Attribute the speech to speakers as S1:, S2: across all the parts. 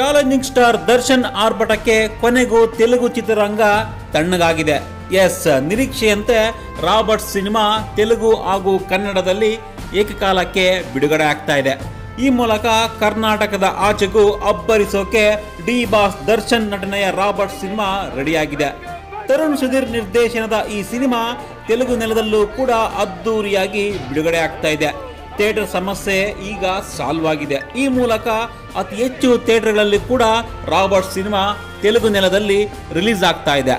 S1: challenging star Darshan ಆರ್ಭಟಕ್ಕೆ ಕೊನೆಗೂ ತೆಲುಗು ಚಿತ್ರರಂಗ ತಣ್ಣಗಾಗಿದೆ ಎಸ್ ನಿರೀಕ್ಷೆಯಂತೆ ರಾಬರ್ಟ್ ಸಿನಿಮಾ ತೆಲುಗು ಹಾಗೂ ಕನ್ನಡದಲ್ಲಿ ಏಕಕಾಲಕ್ಕೆ ಬಿಡುಗಡೆ ಆಗ್ತಾ ಇದೆ ಈ ಮೂಲಕ ಕರ್ನಾಟಕದ ಆಚೆಗೂ ಅಬ್ಬರಿಸೋಕೆ ಡಿ ಬಾಸ್ ದರ್ಶನ್ ನಟನೆಯ ರಾಬರ್ಟ್ ಸಿನಿಮಾ ರೆಡಿಯಾಗಿದೆ ತರುಣ್ ಸುಧೀರ್ ನಿರ್ದೇಶನದ ಈ ಸಿನಿಮಾ ತೆಲುಗು ನೆಲದಲ್ಲೂ ಕೂಡ ಅದ್ದೂರಿಯಾಗಿ ಬಿಡುಗಡೆ ಆಗ್ತಾ ಇದೆ ಥಿಯೇಟರ್ ಸಮಸ್ಯೆ ಈಗ ಸಾಲ್ವ್ ಆಗಿದೆ ಈ ಮೂಲಕ ಅತಿ ಹೆಚ್ಚು ಥಿಯೇಟರ್ಗಳಲ್ಲಿ ಕೂಡ ರಾಬರ್ಟ್ ಸಿನಿಮಾ ತೆಲುಗು ನೆಲದಲ್ಲಿ ರಿಲೀಸ್ ಆಗ್ತಾ ಇದೆ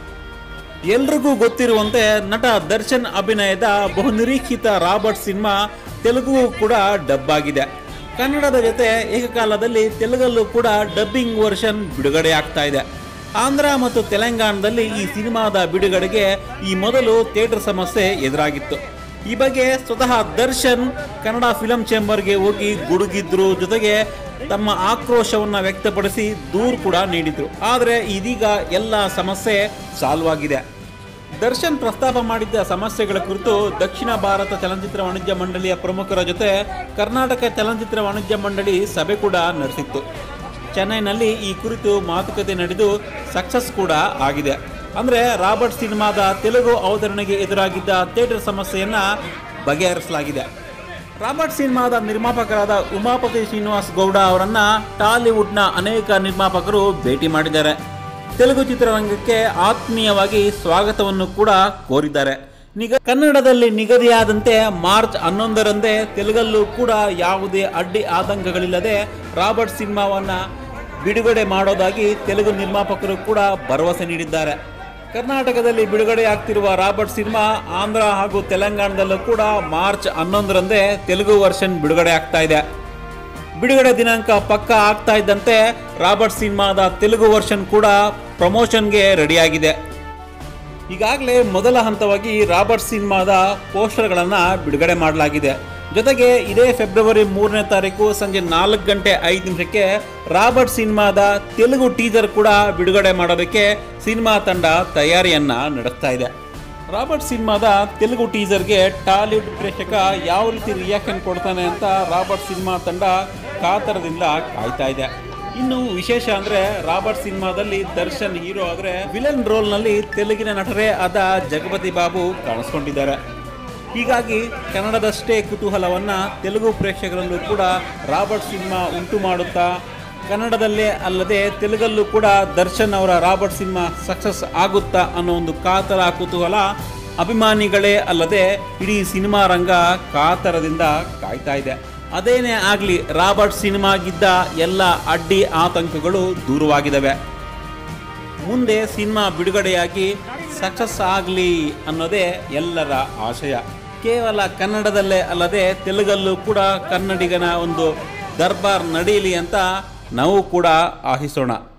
S1: ಎಲ್ರಿಗೂ ಗೊತ್ತಿರುವಂತೆ ನಟ ದರ್ಶನ್ ಅಭಿನಯದ ಬಹುನಿರೀಕ್ಷಿತ ರಾಬರ್ಟ್ ಸಿನಿಮಾ ತೆಲುಗು ಕೂಡ ಡಬ್ ಆಗಿದೆ ಕನ್ನಡದ ಜೊತೆ ಏಕಕಾಲದಲ್ಲಿ ತೆಲುಗಲ್ಲೂ ಕೂಡ ಡಬ್ಬಿಂಗ್ ವರ್ಷನ್ ಬಿಡುಗಡೆ ಆಗ್ತಾ ಇದೆ ಆಂಧ್ರ ಮತ್ತು ತೆಲಂಗಾಣದಲ್ಲಿ ಈ ಸಿನಿಮಾದ ಬಿಡುಗಡೆಗೆ ಈ ಮೊದಲು ಥಿಯೇಟರ್ ಸಮಸ್ಯೆ ಎದುರಾಗಿತ್ತು ಈ ಬಗ್ಗೆ ಸ್ವತಃ ದರ್ಶನ್ ಕನ್ನಡ ಫಿಲಂ ಚೇಂಬರ್ಗೆ ಹೋಗಿ ಗುಡುಗಿದ್ರು ಜೊತೆಗೆ ತಮ್ಮ ಆಕ್ರೋಶವನ್ನು ವ್ಯಕ್ತಪಡಿಸಿ ದೂರು ಕೂಡ ನೀಡಿದ್ರು ಆದರೆ ಇದೀಗ ಎಲ್ಲ ಸಮಸ್ಯೆ ಸಾಲ್ವ್ ಆಗಿದೆ ದರ್ಶನ್ ಪ್ರಸ್ತಾಪ ಮಾಡಿದ್ದ ಸಮಸ್ಯೆಗಳ ಕುರಿತು ದಕ್ಷಿಣ ಭಾರತ ಚಲನಚಿತ್ರ ವಾಣಿಜ್ಯ ಮಂಡಳಿಯ ಪ್ರಮುಖರ ಜೊತೆ ಕರ್ನಾಟಕ ಚಲನಚಿತ್ರ ವಾಣಿಜ್ಯ ಮಂಡಳಿ ಸಭೆ ಕೂಡ ನಡೆಸಿತ್ತು ಚೆನ್ನೈನಲ್ಲಿ ಈ ಕುರಿತು ಮಾತುಕತೆ ನಡೆದು ಸಕ್ಸಸ್ ಕೂಡ ಆಗಿದೆ ಅಂದರೆ ರಾಬರ್ಟ್ ಸಿನಿಮಾದ ತೆಲುಗು ಅವತರಣೆಗೆ ಎದುರಾಗಿದ್ದ ಥಿಯೇಟರ್ ಸಮಸ್ಯೆಯನ್ನ ಬಗೆಹರಿಸಲಾಗಿದೆ ರಾಬರ್ಟ್ ಸಿನಿಮಾದ ನಿರ್ಮಾಪಕರಾದ ಉಮಾಪತಿ ಶ್ರೀನಿವಾಸ್ ಗೌಡ ಅವರನ್ನ ಟಾಲಿವುಡ್ನ ಅನೇಕ ನಿರ್ಮಾಪಕರು ಭೇಟಿ ಮಾಡಿದ್ದಾರೆ ತೆಲುಗು ಚಿತ್ರರಂಗಕ್ಕೆ ಆತ್ಮೀಯವಾಗಿ ಸ್ವಾಗತವನ್ನು ಕೂಡ ಕೋರಿದ್ದಾರೆ ನಿಗ ಕನ್ನಡದಲ್ಲಿ ನಿಗದಿಯಾದಂತೆ ಮಾರ್ಚ್ ಹನ್ನೊಂದರಂದೇ ತೆಲುಗಲ್ಲೂ ಕೂಡ ಯಾವುದೇ ಅಡ್ಡಿ ಆತಂಕಗಳಿಲ್ಲದೆ ರಾಬರ್ಟ್ ಸಿನಿಮಾವನ್ನ ಬಿಡುಗಡೆ ಮಾಡೋದಾಗಿ ತೆಲುಗು ನಿರ್ಮಾಪಕರು ಕೂಡ ಭರವಸೆ ನೀಡಿದ್ದಾರೆ ಕರ್ನಾಟಕದಲ್ಲಿ ಬಿಡುಗಡೆಯಾಗ್ತಿರುವ ರಾಬರ್ಟ್ ಸಿನಿಮಾ ಆಂಧ್ರ ಹಾಗೂ ತೆಲಂಗಾಣದಲ್ಲೂ ಕೂಡ ಮಾರ್ಚ್ ಹನ್ನೊಂದರಂದೇ ತೆಲುಗು ವರ್ಷನ್ ಬಿಡುಗಡೆ ಆಗ್ತಾ ಇದೆ ಬಿಡುಗಡೆ ದಿನಾಂಕ ಪಕ್ಕ ಆಗ್ತಾ ಇದ್ದಂತೆ ರಾಬರ್ಟ್ ಸಿನಿಮಾದ ತೆಲುಗು ವರ್ಷನ್ ಕೂಡ ಪ್ರಮೋಷನ್ಗೆ ರೆಡಿಯಾಗಿದೆ ಈಗಾಗಲೇ ಮೊದಲ ಹಂತವಾಗಿ ರಾಬರ್ಟ್ ಸಿನಿಮಾದ ಪೋಸ್ಟರ್ಗಳನ್ನು ಬಿಡುಗಡೆ ಮಾಡಲಾಗಿದೆ ಜೊತೆಗೆ ಇದೇ ಫೆಬ್ರವರಿ ಮೂರನೇ ತಾರೀಕು ಸಂಜೆ ನಾಲ್ಕು ಗಂಟೆ ಐದು ನಿಮಿಷಕ್ಕೆ ರಾಬರ್ಟ್ ಸಿನಿಮಾದ ತೆಲುಗು ಟೀಸರ್ ಕೂಡ ಬಿಡುಗಡೆ ಮಾಡೋದಕ್ಕೆ ಸಿನಿಮಾ ತಂಡ ತಯಾರಿಯನ್ನ ನಡೆಸ್ತಾ ಇದೆ ರಾಬರ್ಟ್ ಸಿನಿಮಾದ ತೆಲುಗು ಟೀಸರ್ಗೆ ಟಾಲಿವುಡ್ ಪ್ರೇಕ್ಷಕ ಯಾವ ರೀತಿ ರಿಯಾಕ್ಷನ್ ಕೊಡ್ತಾನೆ ಅಂತ ರಾಬರ್ಟ್ ಸಿನಿಮಾ ತಂಡ ಕಾತರದಿಂದ ಕಾಯ್ತಾ ಇದೆ ಇನ್ನು ವಿಶೇಷ ಅಂದ್ರೆ ರಾಬರ್ಟ್ ಸಿನಿಮಾದಲ್ಲಿ ದರ್ಶನ್ ಹೀರೋ ಆದ್ರೆ ವಿಲನ್ ರೋಲ್ ನಲ್ಲಿ ತೆಲುಗಿನ ನಟರೇ ಆದ ಜಗಪತಿ ಬಾಬು ಕಾಣಿಸ್ಕೊಂಡಿದ್ದಾರೆ ಹೀಗಾಗಿ ಕನ್ನಡದಷ್ಟೇ ಕುತೂಹಲವನ್ನ ತೆಲುಗು ಪ್ರೇಕ್ಷಕರಲ್ಲೂ ಕೂಡ ರಾಬರ್ಟ್ ಸಿನಿಮಾ ಉಂಟು ಮಾಡುತ್ತಾ ಕನ್ನಡದಲ್ಲೇ ಅಲ್ಲದೆ ತೆಲುಗಲ್ಲೂ ಕೂಡ ದರ್ಶನ್ ಅವರ ರಾಬರ್ಟ್ ಸಿನಿಮಾ ಸಕ್ಸಸ್ ಆಗುತ್ತಾ ಅನ್ನೋ ಒಂದು ಕಾತರ ಕುತೂಹಲ ಅಭಿಮಾನಿಗಳೇ ಅಲ್ಲದೆ ಇಡೀ ಸಿನಿಮಾ ರಂಗ ಕಾತರದಿಂದ ಕಾಯ್ತಾ ಇದೆ ಅದೇನೇ ಆಗಲಿ ರಾಬರ್ಟ್ ಸಿನಿಮಾಗಿದ್ದ ಎಲ್ಲ ಅಡ್ಡಿ ಆತಂಕಗಳು ದೂರವಾಗಿದ್ದಾವೆ ಮುಂದೆ ಸಿನಿಮಾ ಬಿಡುಗಡೆಯಾಗಿ ಸಕ್ಸಸ್ ಆಗಲಿ ಅನ್ನೋದೇ ಎಲ್ಲರ ಆಶಯ ಕೇವಲ ಕನ್ನಡದಲ್ಲೇ ಅಲ್ಲದೆ ತೆಲುಗಲ್ಲೂ ಕೂಡ ಕನ್ನಡಿಗನ ಒಂದು ದರ್ಬಾರ್ ನಡೀಲಿ ಅಂತ ನಾವು ಕೂಡ ಆಶಿಸೋಣ